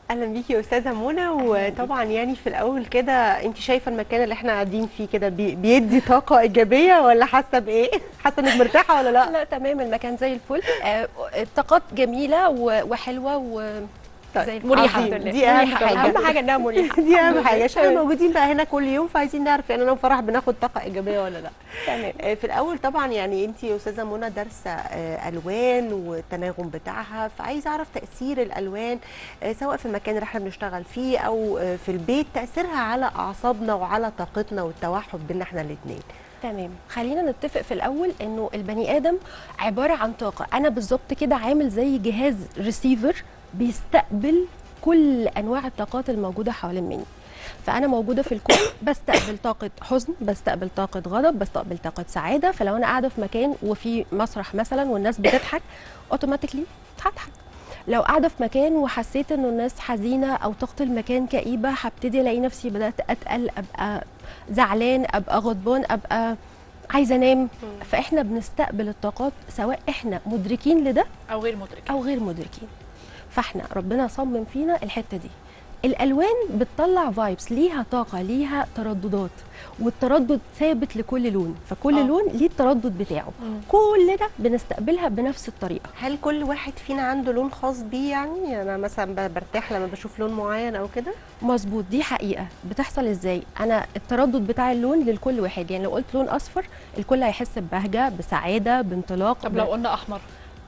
اهلا بيكي يا استاذه منى وطبعا يعني في الاول كده انت شايفه المكان اللي احنا قاعدين فيه كده بي- بيدي طاقه ايجابيه ولا حاسه بايه حاسه انك مرتاحه ولا لا لا تمام المكان زي الفل آه، الطاقات جميله و- وحلوه و زي الفل. مريحة. عظيم. الحمد لله. دي اهم مريحة. حاجه اهم حاجه انها مريحه دي اهم حاجه عشان تمام. موجودين بقى هنا كل يوم فعايزين نعرف يعني انا وفرح بناخد طاقه ايجابيه ولا لا تمام آه، في الاول طبعا يعني انت يا استاذه منى دارسه آه، الوان والتناغم بتاعها فعايزه اعرف تاثير الالوان آه، سواء في المكان اللي احنا بنشتغل فيه او آه، في البيت تاثيرها على اعصابنا وعلى طاقتنا والتوحد بينا احنا الاثنين تمام خلينا نتفق في الاول انه البني ادم عباره عن طاقه انا بالظبط كده عامل زي جهاز ريسيفر بيستقبل كل انواع الطاقات الموجوده حوالين مني فانا موجوده في الكون بستقبل طاقه حزن بستقبل طاقه غضب بستقبل طاقه سعاده فلو انا قاعده في مكان وفي مسرح مثلا والناس بتضحك اوتوماتيكلي هضحك لو قاعده في مكان وحسيت انه الناس حزينه او طاقه المكان كئيبه هبتدي الاقي نفسي بدات اتقل ابقى زعلان ابقى غضبان ابقى عايزه انام فاحنا بنستقبل الطاقات سواء احنا مدركين لده او غير مدرك او غير مدركين فاحنا ربنا صمم فينا الحته دي الالوان بتطلع فايبس ليها طاقه ليها ترددات والتردد ثابت لكل لون فكل آه. لون ليه التردد بتاعه كل ده بنستقبلها بنفس الطريقه هل كل واحد فينا عنده لون خاص بيه يعني انا مثلا ب- برتاح لما بشوف لون معين او كده مظبوط دي حقيقه بتحصل ازاي انا التردد بتاع اللون للكل واحد يعني لو قلت لون اصفر الكل هيحس ببهجه بسعاده بانطلاق طب لو قلنا احمر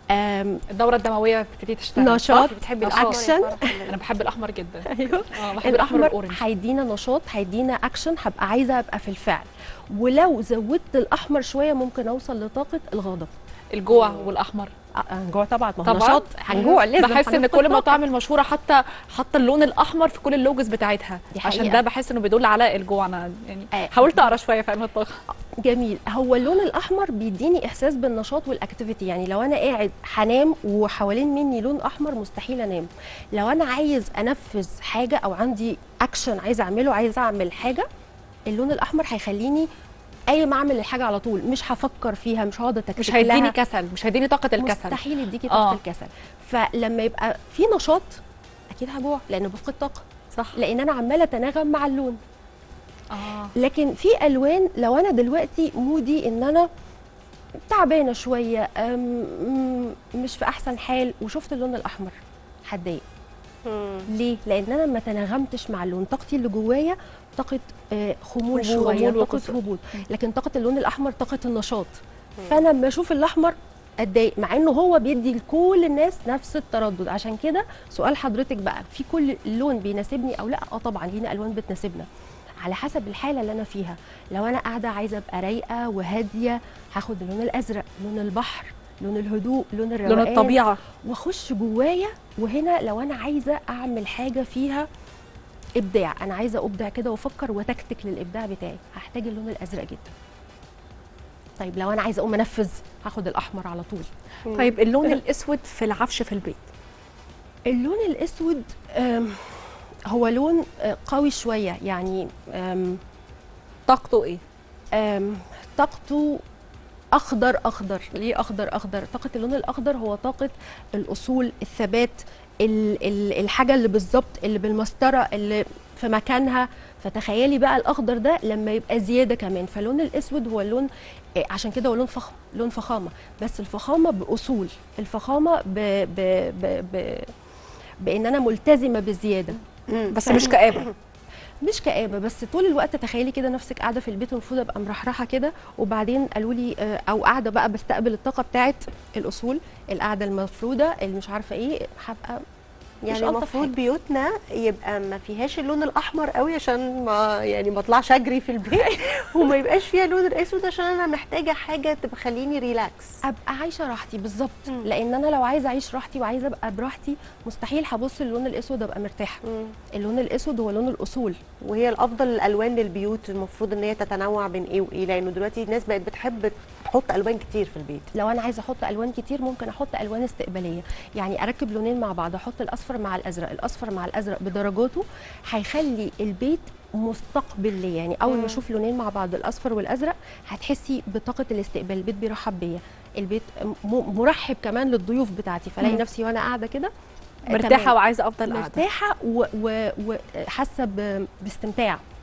آم، الدوره الدمويه بتبتدي تشتغل نشاط صح؟ بتحبي نشاط. الاحمر يا أكشن. فرح ولا انا لا؟ بحب الاحمر جدا ايوه اه بحب الاحمر والاورنج هيدينا نشاط هيدينا اكشن هبقى عايزه ابقى في الفعل ولو زودت الاحمر شويه ممكن اوصل لطاقه الغضب الجوع والاحمر آه، هنجوع طبعا ما هو طبعا نشاط هنجوع لازم بحس ان هنفقد كل طاقة. المطاعم المشهوره حتى حاطه اللون الاحمر في كل اللوجز بتاعتها دي عشان حقيقة. ده بحس انه بيدل على الجوع انا يعني آه. حاولت اقرا شويه في علم الطاقه جميل هو اللون الاحمر بيديني احساس بالنشاط والاكتيفيتي يعني لو انا قاعد هنام وحوالين مني لون احمر مستحيل انام لو انا عايز انفذ حاجه او عندي اكشن عايز اعمله عايز اعمل حاجه اللون الاحمر هيخليني قايم اعمل الحاجه على طول مش هفكر فيها مش هقعد اتكتك مش هيديني لها. كسل مش هيديني طاقه الكسل مستحيل يديكي طاقه آه. الكسل فلما يبقى في نشاط اكيد هجوع لان بفقد طاقه صح لان انا عماله اتناغم مع اللون اه لكن في الوان لو انا دلوقتي مودي ان انا تعبانه شويه أم- م- مش في احسن حال وشفت اللون الاحمر هتضايق مم. ليه لان انا ما تناغمتش مع اللون طاقتي اللي جوايا طاقه آه، خمول خمول شويه طاقه وكسل. هبوط لكن طاقه اللون الاحمر طاقه النشاط فانا لما اشوف الاحمر اتضايق مع انه هو بيدي لكل الناس نفس التردد عشان كده سؤال حضرتك بقى في كل لون بيناسبني او لا اه طبعا لينا الوان بتناسبنا على حسب الحاله اللي انا فيها لو انا قاعده عايزه ابقى رايقه وهاديه هاخد اللون الازرق لون البحر لون الهدوء لون الروقان لون الطبيعه واخش جوايا وهنا لو انا عايزه اعمل حاجه فيها ابداع انا عايزه ابدع كده وافكر وتكتك للابداع بتاعي هحتاج اللون الازرق جدا طيب لو انا عايزه اقوم انفذ هاخد الاحمر على طول طيب اللون الاسود في العفش في البيت اللون الاسود أم، هو لون آه، قوي شويه يعني أم، طاقته ايه أم، طاقته اخضر اخضر ليه اخضر اخضر طاقه اللون الاخضر هو طاقه الاصول الثبات ال- ال- الحاجه اللي بالظبط اللي بالمسطره اللي في مكانها فتخيلي بقى الاخضر ده لما يبقى زياده كمان فاللون الاسود هو اللون آه، عشان كده هو لون فخم لون فخامه بس الفخامه باصول الفخامه ب ب ب ب بان انا ملتزمه بالزياده مم. بس مش كآبه مش كآبة بس طول الوقت تخيلي كده نفسك قاعدة في البيت المفروض ابقى مرحرحة كده وبعدين قالوا لي آه، او قاعدة بقى بستقبل الطاقة بتاعت الاصول القعدة المفروضة اللي مش عارفة ايه هبقى مش يعني ألطف المفروض حاجة. بيوتنا يبقى ما فيهاش اللون الاحمر قوي عشان ما يعني ما اطلعش اجري في البيت وما يبقاش فيها اللون الاسود عشان انا محتاجه حاجه تخليني ريلاكس ابقى عايشة راحتي بالظبط مم. لان انا لو عايزة اعيش راحتي وعايزة ابقى براحتي مستحيل هبص للون الاسود ابقى مرتاحة اللون الاسود هو لون الاصول وهي الافضل الالوان للبيوت المفروض ان هي تتنوع بين ايه وايه لانه دلوقتي الناس بقت بتحب تحط الوان كتير في البيت لو انا عايزه احط الوان كتير ممكن احط الوان استقباليه يعني اركب لونين مع بعض احط الاصفر مع الازرق الاصفر مع الازرق بدرجاته هيخلي البيت مستقبل ليا يعني اول مم. ما اشوف لونين مع بعض الاصفر والازرق هتحسي بطاقه الاستقبال البيت بيرحب بيا البيت م- مرحب كمان للضيوف بتاعتي فلاقي مم. نفسي وانا قاعده كده مرتاحه تمام. وعايزه افضل قاعده مرتاحه و- و- وحاسه ب- باستمتاع